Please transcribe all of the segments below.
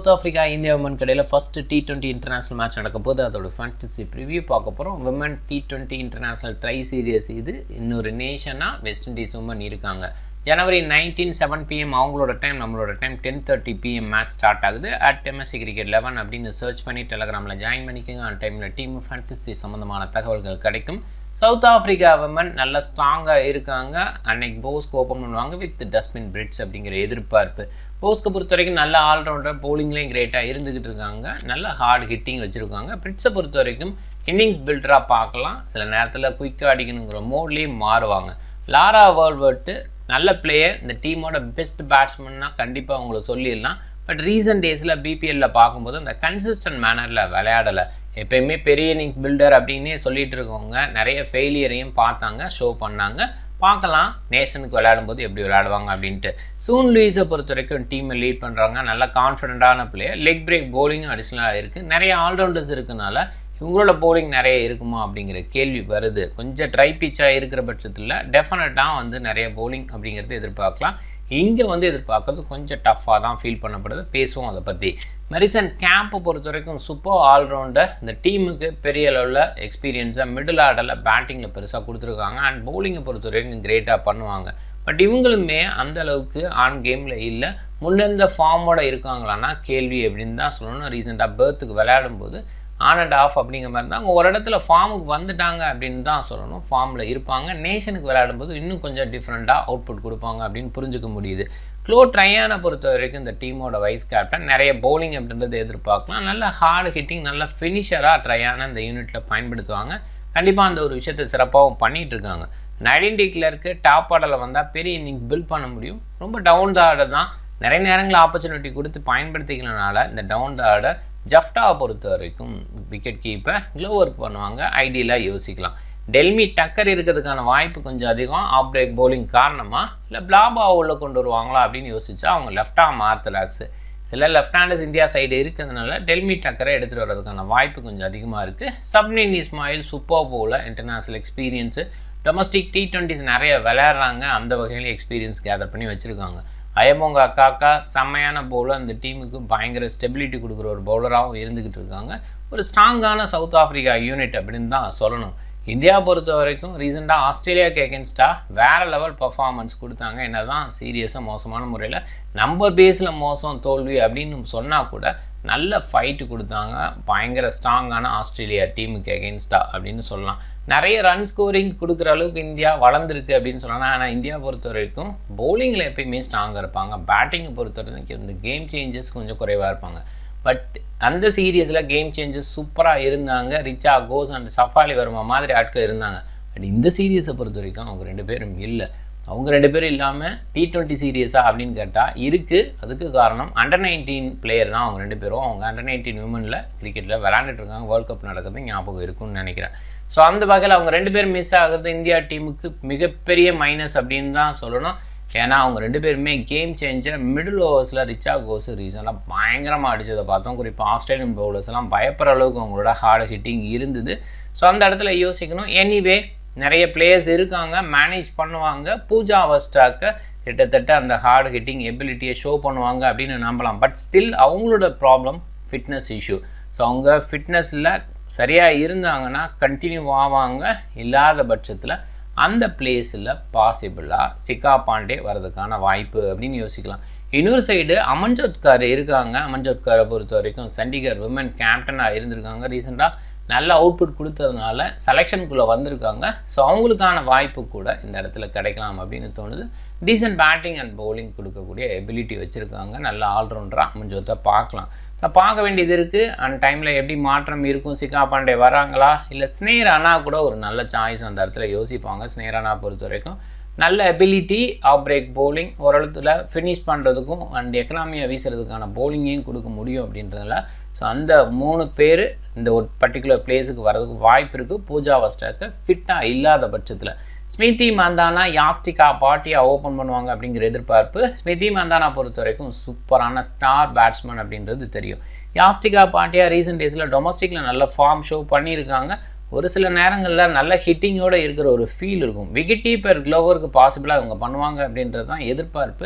south Africa India women கடையில் first T twenty international match நடக்க போது அதோட ஃபேண்டசி ப்ரிவியூ பார்க்க போகிறோம் women T twenty international tri series இது இன்னொரு நேஷனாக வெஸ்ட் இண்டீஸ் உமன் இருக்காங்க ஜனவரி நைன்டீன் செவன் பிஎம் அவங்களோட டைம் நம்மளோட time ten thirty PM match start ஆகுது அட் எம்எஸ்சி கிரிக்கெட் லெவன் அப்படின்னு சர்ச் பண்ணி டெலகிராமில் ஜாயின் பண்ணிக்கோங்க அந்த டைமில் டீம் ஃபேண்டசி சம்மந்தமான தகவல்கள் கிடைக்கும் சவுத் ஆஃப்ரிக்கா விமன் நல்ல ஸ்ட்ராங்காக இருக்காங்க அன்னைக்கு போஸ்க்கு ஓப்பன் பண்ணுவாங்க வித் டஸ்ட்பின் பிரிட்ஸ் அப்படிங்கிற எதிர்பார்ப்பு போஸ்க்கு பொறுத்த வரைக்கும் நல்ல ஆல்ரவுண்டர் போலிங்லேயும் கிரேட்டாக இருந்துக்கிட்டு இருக்காங்க நல்ல ஹார்ட் ஹிட்டிங் வச்சுருக்காங்க பிரிட்ஸை பொறுத்த வரைக்கும் இன்னிங்ஸ் பில்டராக பார்க்கலாம் சில நேரத்தில் குயிக்காக அடிக்கணுங்கிற மோட்லேயும் மாறுவாங்க லாரா வேர்ல்வர்ட்டு நல்ல பிளேயர் இந்த டீமோட பெஸ்ட் பேட்ஸ்மன்னா கண்டிப்பாக உங்களுக்கு சொல்லிடலாம் பட் ரீசன்ட் டேஸில் பிபிஎல்ல பார்க்கும்போது அந்த கன்சிஸ்டன்ட் மேனரில் விளையாடலை எப்பயுமே பெரிய இன்னிங்ஸ் பில்டர் அப்படின்னே சொல்லிட்டு இருக்கவங்க நிறைய ஃபெயிலியரையும் பார்த்தாங்க ஷோ பண்ணாங்க பார்க்கலாம் நேஷனுக்கு விளையாடும்போது எப்படி விளையாடுவாங்க அப்படின்ட்டு சூன் லூயிஸை பொறுத்த வரைக்கும் டீமை லீட் பண்ணுறாங்க நல்ல கான்ஃபிடென்ட்டான பிளேயர் லெக் பிரேக் போலிங்கும் அடிஷ்னலாக இருக்குது நிறைய ஆல்ரவுண்டர்ஸ் இருக்கனால இவங்களோட போலிங் நிறைய இருக்குமா அப்படிங்கிற கேள்வி வருது கொஞ்சம் ட்ரை பிச்சாக இருக்கிற பட்சத்தில் டெஃபினட்டாக வந்து நிறைய போலிங் அப்படிங்கிறது எதிர்பார்க்கலாம் இங்கே வந்து எதிர்பார்க்கறது கொஞ்சம் டஃப்பாக தான் ஃபீல் பண்ணப்படுது பேசுவோம் அதை பற்றி மெரிசன் கேம்பை பொறுத்த வரைக்கும் சூப்பர் ஆல்ரவுண்டர் இந்த டீமுக்கு பெரிய அளவில் எக்ஸ்பீரியன்ஸாக மிடில் ஆர்டரில் பேட்டிங்கில் பெருசாக கொடுத்துருக்காங்க அண்ட் பவுலிங்கை பொறுத்த வரைக்கும் கிரேட்டாக பண்ணுவாங்க பட் இவங்களுமே அந்த அளவுக்கு ஆன் கேமில் இல்லை முன்னிருந்த ஃபார்மோட இருக்காங்களான்னா கேள்வி அப்படின்னு தான் சொல்லணும் ரீசெண்டாக பேர்த்துக்கு விளையாடும் போது ஆன் அண்ட் ஆஃப் அப்படிங்கிற மாதிரி தான் அவங்க ஒரு இடத்துல ஃபார்முக்கு வந்துட்டாங்க அப்படின்னு தான் சொல்லணும் ஃபார்மில் இருப்பாங்க நேஷனுக்கு விளையாடும்போது இன்னும் கொஞ்சம் டிஃப்ரெண்ட்டாக அவுட்புட் கொடுப்பாங்க அப்படின்னு புரிஞ்சுக்க முடியுது க்ளோ ட்ரையானை பொறுத்த வரைக்கும் இந்த டீமோட வைஸ் கேப்டன் நிறைய பவுலிங் அப்படின்றத எதிர்பார்க்கலாம் நல்ல ஹார்டு ஹிட்டிங் நல்ல ஃபினிஷராக ட்ரையான இந்த யூனிட்டில் பயன்படுத்துவாங்க கண்டிப்பாக அந்த ஒரு விஷயத்தை சிறப்பாகவும் பண்ணிகிட்டு இருக்காங்க நைன்டி கிளருக்கு டாப் ஆர்டரில் வந்தால் பெரிய இன்னிங்ஸ் பில்ட் பண்ண முடியும் ரொம்ப டவுன் த ஆர்டர் தான் நிறைய நேரங்களில் ஆப்பர்ச்சுனிட்டி கொடுத்து பயன்படுத்திக்கிறனால இந்த டவுன் த ஆர்டர் ஜஃப்டாவை பொறுத்த வரைக்கும் விக்கெட் கீப்பை க்ளோ ஒர்க் பண்ணுவாங்க ஐடியலாக யோசிக்கலாம் டெல்மி டக்கர் இருக்கிறதுக்கான வாய்ப்பு கொஞ்சம் அதிகம் ஆஃப் பிரேக் பவுலிங் காரணமாக இல்லை பிளாபா உள்ள கொண்டு வருவாங்களா அப்படின்னு யோசிச்சா அவங்க லெஃப்ட் ஆம் ஆர்த்தலாக்ஸ் சில லெஃப்ட் ஹேண்டர்ஸ் இந்தியா சைடு இருக்கிறதுனால டெல்மி டக்கரை எடுத்துகிட்டு வர்றதுக்கான வாய்ப்பு கொஞ்சம் அதிகமாக இருக்குது சப்னின் இஸ்மாயில் சூப்பர் போல international experience domestic T twenties நிறைய விளையாடுறாங்க அந்த வகையில் எக்ஸ்பீரியன்ஸ் கேதர் பண்ணி வச்சுருக்காங்க அயமோங்க அக்காக்கா செம்மையான பவுலர் அந்த டீமுக்கு பயங்கர ஸ்டெபிலிட்டி கொடுக்குற ஒரு பவுலராகவும் இருந்துக்கிட்டு இருக்காங்க ஒரு ஸ்ட்ராங்கான சவுத் ஆஃப்ரிக்கா யூனிட் அப்படின்னு தான் சொல்லணும் இந்தியா பொறுத்த வரைக்கும் ரீசெண்டாக ஆஸ்திரேலியாவுக்கு எகென்ஸ்டாக வேறு லெவல் பர்ஃபார்மன்ஸ் கொடுத்தாங்க என்ன தான் சீரியஸாக மோசமான முறையில் நம்பர் பேஸில் மோசம் தோல்வி அப்படின்னு சொன்னால் கூட நல்ல ஃபைட்டு கொடுத்தாங்க பயங்கர ஸ்ட்ராங்கான ஆஸ்திரேலியா டீமுக்கு எகென்ஸ்டாக அப்படின்னு சொல்லலாம் நிறைய ரன் ஸ்கோரிங் கொடுக்குற அளவுக்கு இந்தியா வளர்ந்துருக்கு அப்படின்னு சொல்லலாம் ஆனால் இந்தியா பொறுத்த வரைக்கும் பவுலிங்கில் எப்பயுமே ஸ்ட்ராங்காக இருப்பாங்க பேட்டிங்கை பொறுத்த வரைக்கும் இந்த கேம் சேஞ்சஸ் கொஞ்சம் குறைவாக இருப்பாங்க பட் அந்த சீரியஸில் கேம் சேஞ்சஸ் சூப்பராக இருந்தாங்க ரிச்சா கோஸ் அண்ட் சஃபாலி வர்மா மாதிரி ஆட்கள் இருந்தாங்க பட் இந்த சீரியஸை பொறுத்த வரைக்கும் அவங்க ரெண்டு பேரும் இல்லை அவங்க ரெண்டு பேரும் இல்லாமல் டி டுவெண்ட்டி சீரியஸா அப்படின்னு கேட்டால் இருக்குது அதுக்கு காரணம் அண்டர் நைன்டீன் பிளேயர் தான் அவங்க ரெண்டு பேரும் அவங்க அண்டர் நைன்டீன் விமனில் கிரிக்கெட்டில் விளாண்டுட்டு இருக்காங்க வேர்ல்ட் கப் நடக்கிறது ஞாபகம் இருக்கும்னு நினைக்கிறேன் ஸோ அந்த வகையில் அவங்க ரெண்டு பேரும் மிஸ் ஆகுறது இந்தியா டீமுக்கு மிகப்பெரிய மைனஸ் அப்படின்னு தான் சொல்லணும் ஏன்னா அவங்க ரெண்டு பேருமே கேம் சேஞ்சர் மிடில் ஓவர்ஸில் ரிச்சா கோஸ் ரீசனாக பயங்கரமாக அடித்ததை பார்த்தோம் குறிப்பாக ஆஸ்திரேலியன் பவுலர்ஸ்லாம் பயப்படுற அளவுக்கு அவங்களோட ஹார்டு ஹிட்டிங் இருந்தது ஸோ அந்த இடத்துல யோசிக்கணும் எனிவே நிறைய பிளேயர்ஸ் இருக்காங்க மேனேஜ் பண்ணுவாங்க பூஜா அவஸ்டாக்க கிட்டத்தட்ட அந்த ஹார்டு ஹிட்டிங் எபிலிட்டியை ஷோ பண்ணுவாங்க அப்படின்னு நம்பலாம் பட் ஸ்டில் அவங்களோட ப்ராப்ளம் ஃபிட்னஸ் இஷ்யூ ஸோ அவங்க ஃபிட்னஸில் சரியாக இருந்தாங்கன்னா கண்டினியூ ஆவாங்க இல்லாத பட்சத்தில் அந்த பிளேஸில் பாசிபிளாக சிக்கா பாண்டே வர்றதுக்கான வாய்ப்பு அப்படின்னு யோசிக்கலாம் இன்னொரு சைடு அமன்ஜோத்கார் இருக்காங்க அமன்ஜோத்காரை பொறுத்த வரைக்கும் சண்டிகர் விமன் கேப்டனாக இருந்திருக்காங்க ரீசெண்டாக நல்ல அவுட்புட் கொடுத்ததுனால செலெக்ஷனுக்குள்ளே வந்திருக்காங்க ஸோ அவங்களுக்கான வாய்ப்பு கூட இந்த இடத்துல கிடைக்கலாம் அப்படின்னு தோணுது டீசென்ட் பேட்டிங் அண்ட் பவுலிங் கொடுக்கக்கூடிய எபிலிட்டி வச்சுருக்காங்க நல்ல ஆல்ரவுண்டராக அமன்ஜோத்தை பார்க்கலாம் ஸோ பார்க்க வேண்டியது இருக்குது அண்ட் டைமில் எப்படி மாற்றம் இருக்கும் சிக்கா பாண்டே வராங்களா இல்லை ஸ்னேர் அண்ணா கூட ஒரு நல்ல சாய்ஸ் அந்த இடத்துல யோசிப்பாங்க ஸ்னேர் அண்ணா பொறுத்த வரைக்கும் நல்ல எபிலிட்டி ஆஃப் பிரேக் பவுலிங் ஓரளவுல ஃபினிஷ் பண்ணுறதுக்கும் அண்ட் எக்கனாமியை வீசுறதுக்கான பவுலிங்கையும் கொடுக்க முடியும் அப்படின்றதுல ஸோ அந்த மூணு பேர் இந்த ஒரு பர்டிகுலர் பிளேஸுக்கு வரதுக்கு வாய்ப்பு இருக்குது பூஜா வஸ்டாக்கு ஃபிட்டாக இல்லாத பட்சத்தில் ஸ்மிருதி மந்தானா யாஸ்டிகா பார்ட்டியாக ஓப்பன் பண்ணுவாங்க அப்படிங்கிற எதிர்பார்ப்பு ஸ்மிருதி மந்தானா பொறுத்த வரைக்கும் சூப்பரான ஸ்டார் பேட்ஸ்மேன் அப்படின்றது தெரியும் யாஸ்டிகா பார்ட்டியாக ரீசெண்ட் டேஸில் டொமஸ்டிக்கில் நல்ல ஃபார்ம் ஷோ பண்ணியிருக்காங்க ஒரு சில நேரங்களில் நல்ல ஹிட்டிங்கோடு இருக்கிற ஒரு ஃபீல் இருக்கும் விக்கெட் கீப்பர் க்ளோவருக்கு பாசிபிளாக இவங்க பண்ணுவாங்க அப்படின்றது தான் எதிர்பார்ப்பு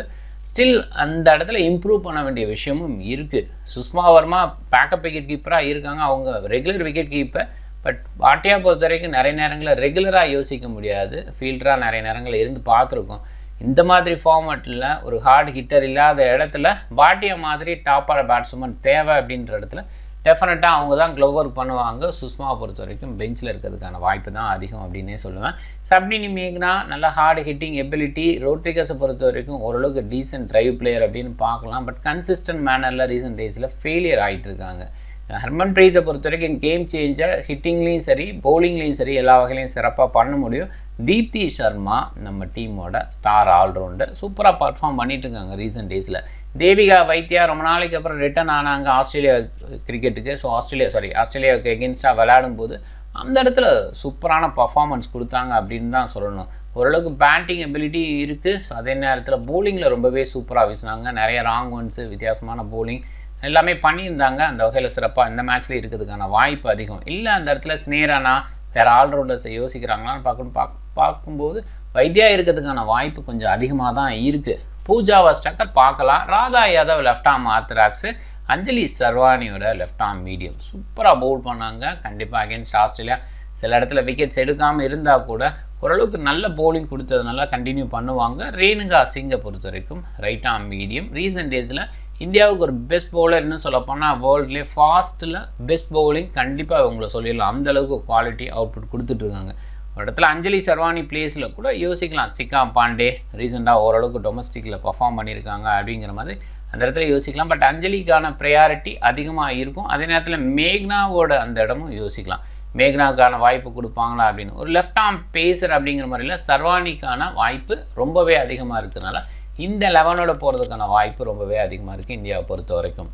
ஸ்டில் அந்த இடத்துல இம்ப்ரூவ் பண்ண வேண்டிய விஷயமும் இருக்குது சுஷ்மா வர்மா பேக்கப் விக்கெட் கீப்பராக இருக்காங்க அவங்க regular wicket keeper but Bhatia பொறுத்த வரைக்கும் நிறைய நேரங்களில் ரெகுலராக யோசிக்க முடியாது ஃபீல்டராக நிறைய நேரங்களில் இருந்து பார்த்துருக்கோம் இந்த மாதிரி ஃபார்மேட்டில் ஒரு ஹார்ட் ஹிட்டர் இல்லாத இடத்துல பாட்டியா மாதிரி டாப்பான பேட்ஸ்மேன் தேவை அப்படின்ற இடத்துல டெஃபினட்டாக அவங்க தான் க்ளோவ் ஒர்க் பண்ணுவாங்க சுஷ்மாவை பொறுத்த வரைக்கும் பெஞ்சில் இருக்கிறதுக்கான வாய்ப்பு தான் அதிகம் அப்படின்னே சொல்லுவேன் சப்டினி மேக்னா நல்ல ஹார்ட் ஹிட்டிங் எபிலிட்டி ரோட்ரிகஸை பொறுத்த வரைக்கும் ஓரளவுக்கு டீசென்ட் ட்ரைவ் பிளேயர் அப்படின்னு பார்க்கலாம் பட் கன்சிஸ்டன்ட் மேனரில் ரீசெண்ட் டேஸில் ஃபெயிலியர் ஆகிட்டு இருக்காங்க ஹர்மன் பிரீத்தை பொறுத்த வரைக்கும் கேம் சேஞ்சர் ஹிட்டிங்லேயும் சரி பவுலிங்லேயும் சரி எல்லா வகையிலையும் சிறப்பாக பண்ண முடியும் தீப்தி சர்மா நம்ம டீமோட ஸ்டார் ஆல்ரவுண்டர் சூப்பராக பர்ஃபார்ம் பண்ணிட்டு இருக்காங்க ரீசெண்ட் டேஸில் தேவிகா வைத்தியா ரொம்ப நாளைக்கு அப்புறம் ரிட்டர்ன் ஆனாங்க ஆஸ்திரேலியா கிரிக்கெட்டுக்கு ஸோ ஆஸ்திரேலியா சாரி ஆஸ்திரேலியாவுக்கு எகென்ஸ்டாக விளையாடும் போது அந்த இடத்துல சூப்பரான பர்ஃபார்மன்ஸ் கொடுத்தாங்க அப்படின்னு தான் சொல்லணும் ஓரளவுக்கு பேட்டிங் எபிலிட்டி இருக்குது ஸோ அதே நேரத்தில் போலிங்கில் ரொம்பவே சூப்பராக வீசினாங்க நிறைய ராங் ஒன்ஸு வித்தியாசமான போலிங் எல்லாமே பண்ணியிருந்தாங்க அந்த வகையில் சிறப்பாக இந்த மேட்ச்சில் இருக்கிறதுக்கான வாய்ப்பு அதிகம் இல்லை அந்த இடத்துல ஸ்னேரானா வேறு ஆல்ரவுண்டர்ஸை யோசிக்கிறாங்களான்னு பார்க்கணும் பாக் பார்க்கும்போது வைத்தியா இருக்கிறதுக்கான வாய்ப்பு கொஞ்சம் அதிகமாக தான் இருக்குது பூஜாவா ஸ்டக்கர் பார்க்கலாம் Radha Yadav left arm orthodox Anjali சர்வானியோட லெஃப்ட் ஆர்ம் மீடியம் சூப்பராக பவுல் பண்ணாங்க கண்டிப்பாக அகேன்ஸ்ட் ஆஸ்திரேலியா சில இடத்துல விக்கெட்ஸ் எடுக்காமல் இருந்தால் கூட ஓரளவுக்கு நல்ல போலிங் கொடுத்ததுனால கண்டினியூ பண்ணுவாங்க ரேணுகா சிங்கை பொறுத்த வரைக்கும் ரைட் ஆர்ம் மீடியம் ரீசெண்ட் டேஸில் இந்தியாவுக்கு ஒரு பெஸ்ட் பவுலர்னு சொல்ல போனால் வேர்ல்ட்லேயே ஃபாஸ்ட்டில் பெஸ்ட் பவுலிங் கண்டிப்பாக இவங்களை சொல்லிடலாம் அந்தளவுக்கு குவாலிட்டி அவுட்புட் கொடுத்துட்ருக்காங்க ஒரு இடத்துல அஞ்சலி சர்வானி பிளேஸில் கூட யோசிக்கலாம் சிக்கா பாண்டே ரீசெண்டாக ஓரளவுக்கு டொமஸ்டிக்கில் பர்ஃபார்ம் பண்ணியிருக்காங்க அப்படிங்கிற மாதிரி அந்த இடத்துல யோசிக்கலாம் பட் அஞ்சலிக்கான ப்ரையாரிட்டி அதிகமாக இருக்கும் அதே நேரத்தில் மேக்னாவோட அந்த இடமும் யோசிக்கலாம் மேக்னாவுக்கான வாய்ப்பு கொடுப்பாங்களா அப்படின்னு ஒரு லெஃப்ட் ஆர்ம் பேசர் அப்படிங்கிற மாதிரில சர்வானிக்கான வாய்ப்பு ரொம்பவே அதிகமாக இருக்கிறதுனால இந்த லெவனோட போகிறதுக்கான வாய்ப்பு ரொம்பவே அதிகமாக இருக்குது இந்தியாவை பொறுத்த வரைக்கும்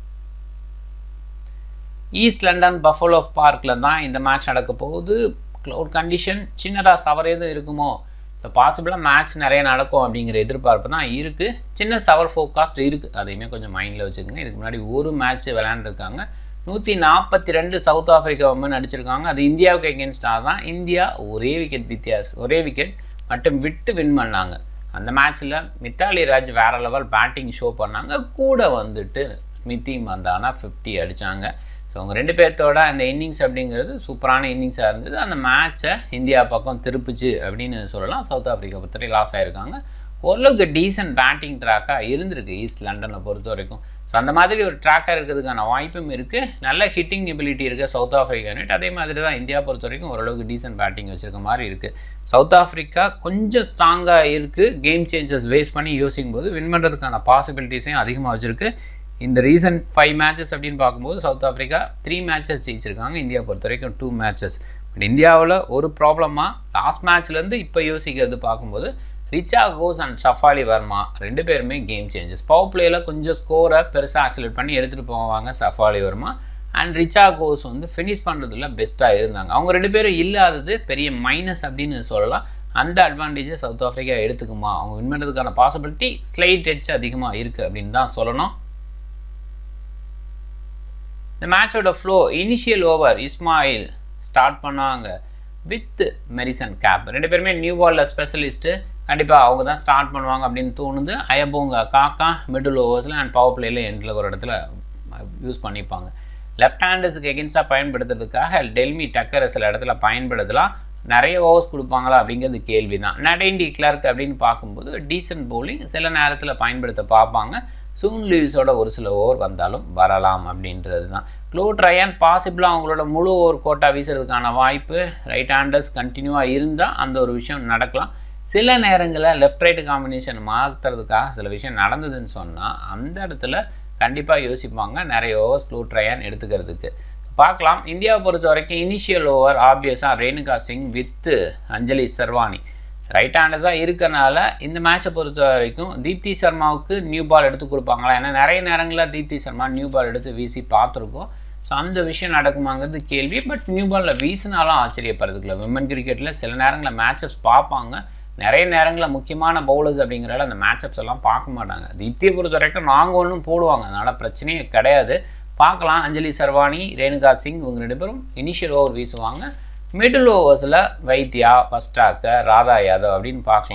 ஈஸ்ட் லண்டன் பஃபலோ பார்க்கில் தான் இந்த மேட்ச் நடக்க போகுது க்ளவுட் கண்டிஷன் சின்னதாக சவர் எதுவும் இருக்குமோ இப்போ பாசிபிளாக மேட்ச் நிறைய நடக்கும் அப்படிங்கிற எதிர்பார்ப்பு தான் இருக்குது சின்ன சவர் ஃபோக்காஸ்ட் இருக்குது அதையுமே கொஞ்சம் மைண்டில் வச்சுக்கோங்க இதுக்கு முன்னாடி ஒரு மேட்ச் விளையாண்டுருக்காங்க நூற்றி நாற்பத்தி ரெண்டு சவுத் ஆஃப்ரிக்கா வந்து நடிச்சிருக்காங்க அது இந்தியாவுக்கு எகென்ஸ்டாக தான் இந்தியா ஒரே விக்கெட் வித்தியாசம் ஒரே விக்கெட் மட்டும் விட்டு வின் பண்ணாங்க அந்த மேட்ச்சில் மித்தாலி ராஜ் வேறு லெவல் பேட்டிங் ஷோ பண்ணாங்க கூட வந்துட்டு ஸ்மித்தி மந்தானா ஃபிஃப்டி அடித்தாங்க ஸோ அவங்க ரெண்டு பேர்த்தோட அந்த இன்னிங்ஸ் அப்படிங்கிறது சூப்பரான இன்னிங்ஸாக இருந்தது அந்த மேட்ச்சை இந்தியா பக்கம் திருப்பிச்சு அப்படின்னு சொல்லலாம் சவுத் ஆஃப்ரிக்கா பொறுத்தவரை லாஸ் ஆகிருக்காங்க ஓரளவுக்கு டீசென்ட் பேட்டிங் ட்ராக்காக இருந்திருக்கு ஈஸ்ட் லண்டனை பொறுத்த வரைக்கும் ஸோ அந்த மாதிரி ஒரு ட்ராக்காக இருக்கிறதுக்கான வாய்ப்பும் இருக்குது நல்ல ஹிட்டிங் எபிலிட்டி இருக்குது சவுத் ஆஃப்ரிக்கா யூனிட் அதே மாதிரி தான் இந்தியா பொறுத்த வரைக்கும் ஓரளவுக்கு டீசென்ட் பேட்டிங் வச்சுருக்க மாதிரி இருக்குது சவுத் ஆஃப்ரிக்கா கொஞ்சம் ஸ்ட்ராங்காக இருக்குது கேம் சேஞ்சஸ் வேஸ்ட் பண்ணி யோசிக்கும் போது வின் பண்ணுறதுக்கான பாசிபிலிட்டிஸையும் அதிகமாக வச்சுருக்கு இந்த ரீசன்ட் ஃபைவ் மேட்சஸ் அப்படின்னு பார்க்கும்போது சவுத் ஆஃப்ரிக்கா த்ரீ மேட்சஸ் ஜெயிச்சிருக்காங்க இந்தியா பொறுத்த வரைக்கும் டூ மேட்சஸ் பட் இந்தியாவில் ஒரு ப்ராப்ளமாக லாஸ்ட் மேட்ச்லேருந்து இப்போ யோசிக்கிறது பார்க்கும்போது ரிச்சா கோஸ் அண்ட் சஃபாலி வர்மா ரெண்டு பேருமே கேம் சேஞ்சஸ் பவர் பிளேயில் கொஞ்சம் ஸ்கோரை பெருசாக ஆக்சிலேட் பண்ணி எடுத்துகிட்டு போவாங்க சஃபாலி வர்மா அண்ட் ரிச்சா கோஸ் வந்து ஃபினிஷ் பண்ணுறதுல பெஸ்ட்டாக இருந்தாங்க அவங்க ரெண்டு பேரும் இல்லாதது பெரிய மைனஸ் அப்படின்னு சொல்லலாம் அந்த அட்வான்டேஜை சவுத் ஆஃப்ரிக்கா எடுத்துக்குமா அவங்க வின் பண்ணுறதுக்கான பாசிபிலிட்டி ஸ்லைட் எட்ஜ் அதிகமாக இருக்குது அப்படின்னு தான் சொல்லணும் இந்த மேட்சோட flow initial over Ismail start பண்ணாங்க வித் மெரிசன் கேப் ரெண்டு பேருமே நியூ பாலில் ஸ்பெஷலிஸ்ட்டு கண்டிப்பாக அவங்க தான் ஸ்டார்ட் பண்ணுவாங்க அப்படின்னு தோணுது அயபோங்க காக்கா மிடில் ஓவர்ஸில் அண்ட் பவர் பிளேயில் எண்டில் ஒரு இடத்துல யூஸ் பண்ணிப்பாங்க லெஃப்ட் ஹேண்டர்ஸுக்கு எகென்ஸ்டாக பயன்படுத்துறதுக்காக டெல்மி டக்கரை சில இடத்துல பயன்படுத்தலாம் நிறைய ஓவர்ஸ் கொடுப்பாங்களா அப்படிங்கிறது கேள்வி தான் நடேண்டி கிளர்க் அப்படின்னு பார்க்கும்போது டீசென்ட் பவுலிங் சில நேரத்தில் பயன்படுத்த பார்ப்பாங்க சூன் லூயிஸோட ஒரு சில ஓவர் வந்தாலும் வரலாம் அப்படின்றது தான் க்ளோட் ரயான் பாசிபிளாக அவங்களோட முழு ஓவர் கோட்டா வீசுறதுக்கான வாய்ப்பு ரைட் ஹேண்டர்ஸ் கண்டினியூவாக இருந்தால் அந்த ஒரு விஷயம் நடக்கலாம் சில நேரங்களில் லெஃப்ட் ரைட்டு காம்பினேஷன் மாற்றுறதுக்காக சில விஷயம் நடந்ததுன்னு சொன்னால் அந்த இடத்துல கண்டிப்பாக யோசிப்பாங்க நிறைய ஓவர்ஸ் க்ளோட் ரயான் எடுத்துக்கிறதுக்கு பார்க்கலாம் இந்தியாவை பொறுத்த வரைக்கும் இனிஷியல் ஓவர் ஆப்வியஸாக ரேணுகா சிங் வித்து அஞ்சலி சர்வானி ரைட் ஹேண்டர்ஸாக இருக்கனால இந்த மேட்சை பொறுத்த வரைக்கும் தீப்தி சர்மாவுக்கு நியூ பால் எடுத்து கொடுப்பாங்களா ஏன்னா நிறைய நேரங்களில் தீப்தி சர்மா நியூ பால் எடுத்து வீசி பார்த்துருக்கோம் ஸோ அந்த விஷயம் நடக்குமாங்கிறது கேள்வி பட் நியூ பாலில் வீசினாலும் ஆச்சரியப்படுறதுக்குல விமன் கிரிக்கெட்டில் சில நேரங்களில் மேட்சப்ஸ் பார்ப்பாங்க நிறைய நேரங்களில் முக்கியமான பவுலர்ஸ் அப்படிங்கிறதால அந்த மேட்சப்ஸ் எல்லாம் பார்க்க மாட்டாங்க தீப்தியை பொறுத்த வரைக்கும் நாங்கள் ஒன்றும் போடுவாங்க அதனால் பிரச்சனையே கிடையாது பார்க்கலாம் அஞ்சலி சர்வானி ரேணுகா சிங் இவங்க ரெண்டு பேரும் இனிஷியல் ஓவர் வீசுவாங்க மிடில் ஓவர்ஸில் வைத்தியா ஃபஸ்டாக்க ராதா யாதவ் அப்படின்னு பார்க்கலாம்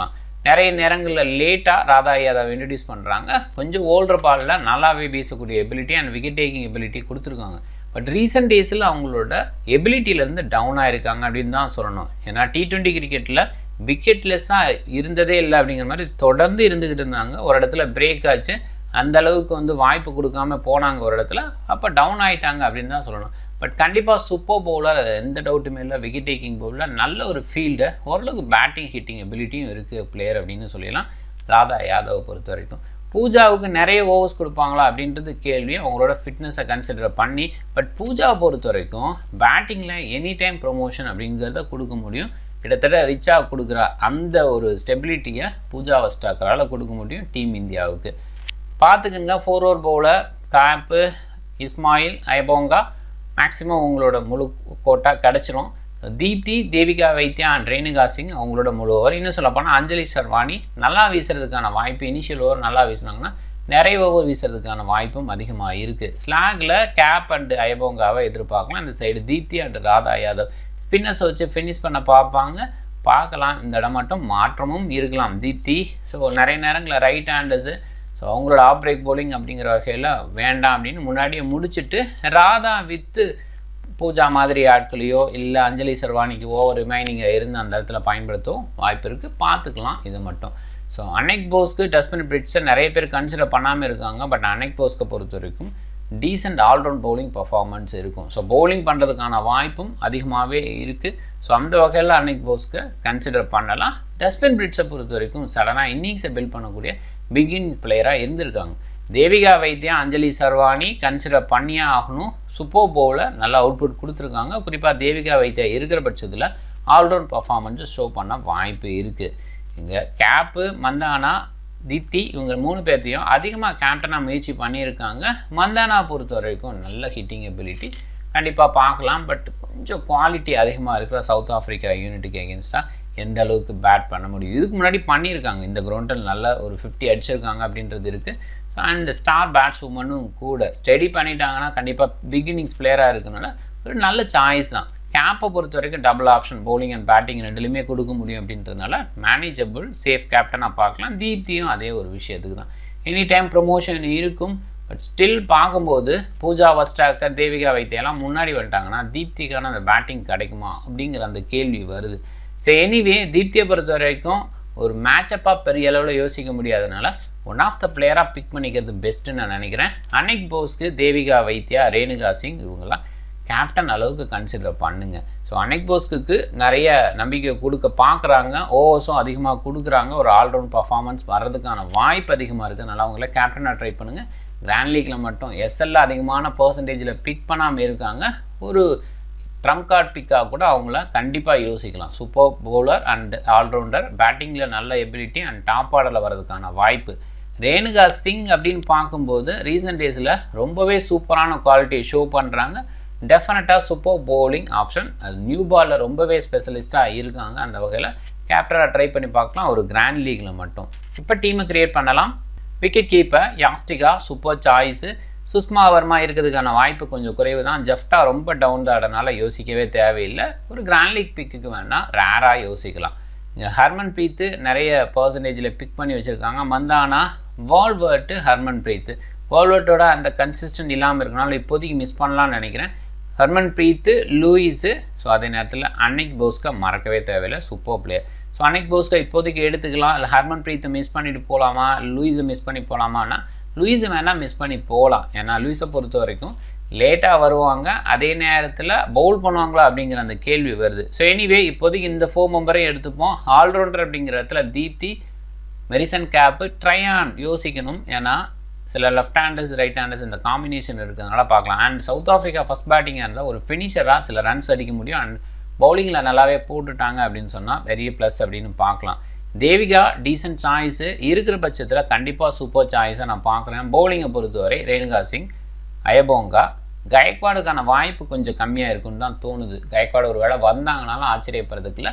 நிறைய நேரங்களில் லேட்டாக ராதா யாதவ் இன்ட்ரடியூஸ் பண்ணுறாங்க கொஞ்சம் ஓல்டர் பாலில் நல்லாவே வீசக்கூடிய ability and wicket taking ability கொடுத்துருக்காங்க பட் ரீசெண்ட் டேஸில் அவங்களோட எபிலிட்டியிலேருந்து டவுன் ஆயிருக்காங்க அப்படின்னு தான் சொல்லணும் ஏன்னா டி ட்வெண்ட்டி கிரிக்கெட்டில் விக்கெட்லெஸ்ஸாக இருந்ததே இல்லை அப்படிங்கிற மாதிரி தொடர்ந்து இருந்துக்கிட்டு இருந்தாங்க ஒரு இடத்துல பிரேக் ஆச்சு அந்த அளவுக்கு வந்து வாய்ப்பு கொடுக்காம போனாங்க ஒரு இடத்துல அப்போ டவுன் ஆயிட்டாங்க அப்படின்னு தான் சொல்லணும் பட் கண்டிப்பாக சூப்பர் பவுலர் எந்த டவுட்டுமே இல்லை விக்கெட் டேக்கிங் பவுலர் நல்ல ஒரு ஃபீல்டு ஓரளவுக்கு பேட்டிங் ஹிட்டிங் எபிலிட்டியும் இருக்குது பிளேயர் அப்படின்னு சொல்லிடலாம் ராதா யாதவை பொறுத்த வரைக்கும் பூஜாவுக்கு நிறைய ஓவர்ஸ் கொடுப்பாங்களா அப்படின்றது கேள்வி அவங்களோட ஃபிட்னஸை கன்சிடர் பண்ணி பட் பூஜாவை பொறுத்த வரைக்கும் பேட்டிங்கில் எனி டைம் ப்ரொமோஷன் அப்படிங்கிறத கொடுக்க முடியும் கிட்டத்தட்ட ரிச்சாக கொடுக்குற அந்த ஒரு ஸ்டெபிலிட்டியை பூஜா வஸ்டாக்கரால் கொடுக்க முடியும் டீம் இந்தியாவுக்கு பார்த்துக்குங்க four over bowler Kapp Ismail Ayabonga maximum உங்களோட முழு கோட்டா கிடச்சிரும் தீப்தி தேவிகா வைத்தியா அண்ட் ரேணுகா சிங் அவங்களோட முழு ஓவர் இன்னும் சொல்ல போனால் அஞ்சலி சர்வானி நல்லா வீசுறதுக்கான வாய்ப்பு இனிஷியல் ஓவர் நல்லா வீசினாங்கன்னா நிறைய ஓவர் வீசுறதுக்கான வாய்ப்பும் அதிகமாக இருக்குது ஸ்லாகில் கேப் அண்ட் ஐபோங்காவை எதிர்பார்க்கலாம் இந்த side Deepti and Radha Yadav spinners வச்சு ஃபினிஷ் பண்ண பார்ப்பாங்க பார்க்கலாம் இந்த இடம் மட்டும் மாற்றமும் இருக்கலாம் தீப்தி ஸோ நிறைய நேரங்களில் ரைட் ஹேண்டர்ஸு ஸோ அவங்களோட ஆஃப் பிரேக் போலிங் அப்படிங்கிற வகையில் வேண்டாம் அப்படின்னு முன்னாடியே முடிச்சுட்டு ராதா வித்து பூஜா மாதிரி ஆட்களையோ இல்லை அஞ்சலி சர்வானிக்கு ஓவர் ரிமைனிங்கை இருந்து அந்த இடத்துல பயன்படுத்தவும் வாய்ப்பு இருக்குது பார்த்துக்கலாம் இது மட்டும் ஸோ அன்னைக் போஸ்க்கு டஸ்பின் பிரிட்ஸை நிறைய பேர் கன்சிடர் பண்ணாமல் இருக்காங்க பட் அன்னைக் போஸ்க்கை பொறுத்த வரைக்கும் டீசெண்ட் ஆல்ரவுண்ட் பவுலிங் பர்ஃபார்மன்ஸ் இருக்கும் ஸோ பவுலிங் பண்ணுறதுக்கான வாய்ப்பும் அதிகமாகவே இருக்குது ஸோ அந்த வகையில் அன்னைக்கு போஸ்க்கை கன்சிடர் பண்ணலாம் டஸ்பின் பிரிட்ஸை பொறுத்த வரைக்கும் சடனாக இன்னிங்ஸை பில்ட் பண்ணக்கூடிய பிகின் பிளேயராக இருந்திருக்காங்க தேவிகா வைத்தியா அஞ்சலி சர்வானி கன்சிடர் பண்ணியே ஆகணும் சூப்பர் பவுலில் நல்லா அவுட்புட் கொடுத்துருக்காங்க குறிப்பாக தேவிகா வைத்தியா இருக்கிற பட்சத்தில் ஆல்ரவுண்ட் பர்ஃபார்மன்ஸை ஷோ பண்ண வாய்ப்பு இருக்குது இங்கே கேப்பு மந்தானா தீப்தி இவங்க மூணு பேர்த்தையும் அதிகமாக கேப்டனாக முயற்சி பண்ணியிருக்காங்க மந்தானா பொறுத்த வரைக்கும் நல்ல ஹிட்டிங் எபிலிட்டி கண்டிப்பாக பார்க்கலாம் பட் கொஞ்சம் குவாலிட்டி அதிகமாக இருக்கிற சவுத் ஆஃப்ரிக்கா யூனிட்டுக்கு எகென்ஸ்டாக எந்த அளவுக்கு பேட் பண்ண முடியும் இதுக்கு முன்னாடி பண்ணியிருக்காங்க இந்த கிரவுண்டில் நல்ல ஒரு ஃபிஃப்டி அடிச்சிருக்காங்க அப்படின்றது இருக்குது அண்ட் ஸ்டார் பேட்ஸ் உமனும் கூட ஸ்டடி பண்ணிட்டாங்கன்னா கண்டிப்பாக பிகினிங்ஸ் பிளேயராக இருக்கனால ஒரு நல்ல சாய்ஸ் தான் கேப்பை பொறுத்த வரைக்கும் double option bowling and batting ரெண்டுலையுமே கொடுக்க முடியும் அப்படின்றதுனால மேனேஜபிள் சேஃப் கேப்டனாக பார்க்கலாம் தீப்தியும் அதே ஒரு விஷயத்துக்கு தான் எனி டைம் ப்ரொமோஷன் இருக்கும் பட் ஸ்டில் பார்க்கும்போது பூஜா வஸ்டாக்கர் தேவிகா வைத்தியெல்லாம் முன்னாடி வந்துட்டாங்கன்னா தீப்திக்கான அந்த பேட்டிங் கிடைக்குமா அப்படிங்கிற அந்த கேள்வி வருது ஸோ எனிவே தீப்தியை பொறுத்த வரைக்கும் ஒரு மேட்சப்பாக பெரிய அளவில் யோசிக்க முடியாதனால ஒன் ஆஃப் த பிளேயராக பிக் பண்ணிக்கிறது பெஸ்ட்டுன்னு நான் நினைக்கிறேன் அன்னைக் போஸ்க்கு தேவிகா வைத்தியா ரேணுகா சிங் இவங்கெல்லாம் கேப்டன் அளவுக்கு கன்சிடர் பண்ணுங்க ஸோ அன்னைக் போஸ்க்கு நிறைய நம்பிக்கை கொடுக்க பார்க்குறாங்க ஓவர்ஸும் அதிகமாக கொடுக்குறாங்க ஒரு ஆல்ரவுண்ட் பர்ஃபார்மன்ஸ் வர்றதுக்கான வாய்ப்பு அதிகமாக இருக்குது அதனால் அவங்கள கேப்டனாக ட்ரை பண்ணுங்கள் கிராண்ட் லீக்கில் மட்டும் எஸ்எல்ல அதிகமான பர்சன்டேஜில் பிக் பண்ணாமல் இருக்காங்க ஒரு ட்ரம் கார்ட் பிக்காக கூட அவங்கள கண்டிப்பாக யோசிக்கலாம் சூப்பர் பவுலர் அண்ட் ஆல்ரவுண்டர் பேட்டிங்கில் நல்ல எபிலிட்டி அண்ட் டாப் ஆர்டரில் வர்றதுக்கான வாய்ப்பு ரேணுகா சிங் அப்படின்னு பார்க்கும்போது ரீசெண்ட் டேஸில் ரொம்பவே சூப்பரான குவாலிட்டியை ஷோ பண்ணுறாங்க டெஃபினட்டாக சூப்பர் பவுலிங் ஆப்ஷன் அது நியூ பாலில் ரொம்பவே ஸ்பெஷலிஸ்ட்டாக இருக்காங்க அந்த வகையில் கேப்டராக ட்ரை பண்ணி பார்க்கலாம் ஒரு கிராண்ட் லீக்கில் மட்டும் இப்போ டீமை கிரியேட் பண்ணலாம் wicket keeper Yastika super choice Sushma Verma இருக்கிறதுக்கான வாய்ப்பு கொஞ்சம் குறைவு தான் ஜெஃப்டா ரொம்ப டவுன் ஆடனால யோசிக்கவே தேவையில்லை ஒரு கிராண்ட் லீக் பிக்குக்கு வேணால் ரேராக யோசிக்கலாம் இங்கே ஹர்மன் பிரீத்து நிறைய பர்சன்டேஜில் பிக் பண்ணி வச்சுருக்காங்க மந்தானா வால்வர்ட்டு ஹர்மன் பிரீத்து வால்வர்ட்டோட அந்த கன்சிஸ்டன்ட் இல்லாமல் இருக்கனால இப்போதைக்கு மிஸ் பண்ணலாம்னு நினைக்கிறேன் ஹர்மன் பிரீத்து லூயிஸு ஸோ அதே நேரத்தில் அன்னிக் போஸ்கா மறக்கவே தேவையில்லை super player so Anneke Bosch இப்போதைக்கு எடுத்துக்கலாம் இல்லை ஹர்மன் பிரீத்தை மிஸ் பண்ணிட்டு போகலாமா லூயிஸை மிஸ் பண்ணி போகலாமான்னா லூயிஸை வேணால் மிஸ் பண்ணி போகலாம் ஏன்னா லூயிஸை பொறுத்த வரைக்கும் லேட்டாக வருவாங்க அதே நேரத்தில் பவுல் பண்ணுவாங்களா அப்படிங்கிற அந்த கேள்வி வருது ஸோ எனிவே இப்போதைக்கு இந்த ஃபோர் மெம்பரையும் எடுத்துப்போம் ஆல்ரவுண்டர் அப்படிங்கிற இடத்துல தீப்தி மெரிசன் கேப்பு ட்ரையான் யோசிக்கணும் ஏன்னா சில லெஃப்ட் ஹேண்டர்ஸ் ரைட் ஹேண்டர்ஸ் இந்த காம்பினேஷன் இருக்கிறதுனால பார்க்கலாம் அண்ட் சவுத் ஆஃப்ரிக்கா ஃபஸ்ட் பேட்டிங்காக இருந்தால் ஒரு ஃபினிஷராக சில ரன்ஸ் அடிக்க முடியும் அண்ட் பவுலிங்கில் நல்லாவே போட்டுட்டாங்க அப்படின்னு சொன்னால் பெரிய ப்ளஸ் அப்படின்னு பார்க்கலாம் தேவிகா டீசென்ட் சாய்ஸு இருக்கிற பட்சத்தில் கண்டிப்பாக சூப்பர் சாய்ஸை நான் பார்க்குறேன் பவுலிங்கை பொறுத்தவரை ரேணுகா சிங் அயபோங்கா கயக்வாடுக்கான வாய்ப்பு கொஞ்சம் கம்மியாக இருக்குன்னு தான் தோணுது கயக்வாடு ஒரு வேளை வந்தாங்கனாலும் ஆச்சரியப்படுறதுக்குள்ள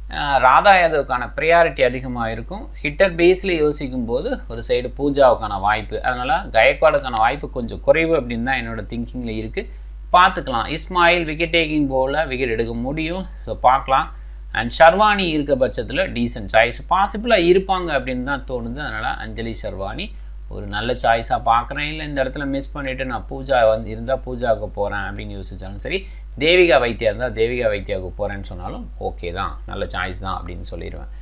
ராதா யாதவுக்கான ப்ரியாரிட்டி அதிகமாக இருக்கும் ஹிட்டர் பேஸில் யோசிக்கும் போது ஒரு சைடு பூஜாவுக்கான வாய்ப்பு அதனால் கயக்வாடுக்கான வாய்ப்பு கொஞ்சம் குறைவு அப்படின்னு தான் என்னோடய திங்கிங்கில் இருக்குது பார்த்துக்கலாம் இஸ்மாயில் விக்கெட் டேக்கிங் போலில் விக்கெட் எடுக்க முடியும் ஸோ பார்க்கலாம் அண்ட் ஷர்வானி இருக்க பட்சத்தில் டீசென்ட் சாய்ஸ் பாசிபிளாக இருப்பாங்க அப்படின்னு தான் தோணுது அதனால் அஞ்சலி ஷர்வானி ஒரு நல்ல சாய்ஸாக பார்க்குறேன் இல்லை இந்த இடத்துல மிஸ் பண்ணிவிட்டு நான் பூஜா வந்து இருந்தால் பூஜாவுக்கு போகிறேன் அப்படின்னு யோசிச்சாலும் சரி தேவிகா வைத்தியா இருந்தால் தேவிகா வைத்தியாவுக்கு போகிறேன்னு சொன்னாலும் ஓகே தான் நல்ல சாய்ஸ் தான் அப்படின்னு சொல்லிடுவேன்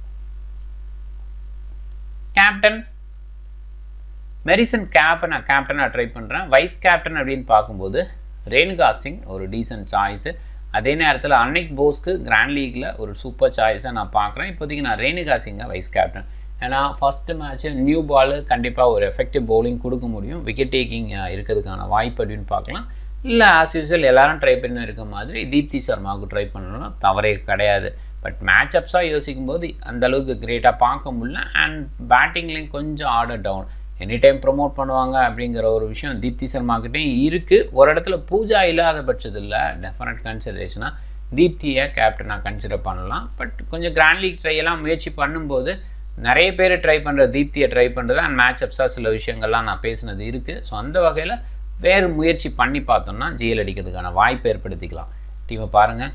கேப்டன் மெரிசன் கேப்பை நான் கேப்டனாக ட்ரை பண்ணுறேன் வைஸ் கேப்டன் அப்படின்னு பார்க்கும்போது ரேணுகா சிங் ஒரு டீசென்ட் சாய்ஸு அதே நேரத்தில் அன்னிக் போஸ்க்கு கிராண்ட் லீக்கில் ஒரு சூப்பர் சாய்ஸாக நான் பார்க்குறேன் இப்போதைக்கு நான் ரேணுகா சிங்கை வைஸ் கேப்டன் ஏன்னா ஃபஸ்ட்டு மேட்ச்சு நியூ பால் கண்டிப்பாக ஒரு எஃபெக்டிவ் பவுலிங் கொடுக்க முடியும் விக்கெட் டேக்கிங் இருக்கிறதுக்கான வாய்ப்பு அப்படின்னு பார்க்கலாம் இல்லை ஆஸ் யூஸ்வல் எல்லாரும் ட்ரை பண்ணி இருக்க மாதிரி தீப்தி சர்மாவுக்கு ட்ரை பண்ணணும் தவறே கிடையாது பட் மேட்ச் அப்ஸாக யோசிக்கும் போது அந்தளவுக்கு கிரேட்டாக பார்க்க முடியல அண்ட் பேட்டிங்லேயும் கொஞ்சம் order down any time promote பண்ணுவாங்க அப்படிங்கிற ஒரு விஷயம் தீப்தி சர்மாக்கிட்டையும் இருக்குது ஒரு இடத்துல பூஜா இல்லாத பட்சத்தில் டெஃபினட் கன்சிடரேஷனாக தீப்தியை கேப்டனாக கன்சிடர் பண்ணலாம் பட் கொஞ்சம் கிராண்ட் லீக் ட்ரை எல்லாம் முயற்சி பண்ணும்போது நிறைய பேர் ட்ரை பண்ணுற தீப்தியை ட்ரை பண்ணுறது அண்ட் மேட்ச் அப்ஸாக சில விஷயங்கள்லாம் நான் பேசினது இருக்குது ஸோ அந்த வகையில் வேறு முயற்சி பண்ணி பார்த்தோம்னா ஜிஎல் அடிக்கிறதுக்கான வாய்ப்பு ஏற்படுத்திக்கலாம் டீமை பாருங்கள்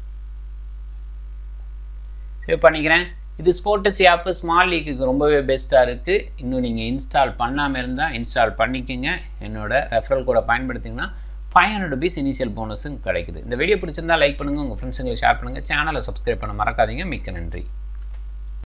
சேவ் பண்ணிக்கிறேன் இது ஸ்போர்ட்டஸ் ஆப்பு ஸ்மால் லீக்குக்கு ரொம்பவே பெஸ்ட்டாக இருக்குது இன்னும் நீங்கள் இன்ஸ்டால் பண்ணாமல் இருந்தால் இன்ஸ்டால் பண்ணிக்கோங்க என்னோட ரெஃபரல் கூட பயன்படுத்திங்கன்னா ஃபைவ் ஹண்ட்ரட் ருபீஸ் இனிஷியல் போனஸும் கிடைக்குது இந்த வீடியோ பிடிச்சிருந்தா லைக் பண்ணுங்கள் உங்கள் ஃப்ரெண்ட்ஸுங்களுக்கு ஷேர் பண்ணுங்கள் சேனலை சப்ஸ்கிரைப் பண்ண மறக்காதீங்க மிக்க நன்றி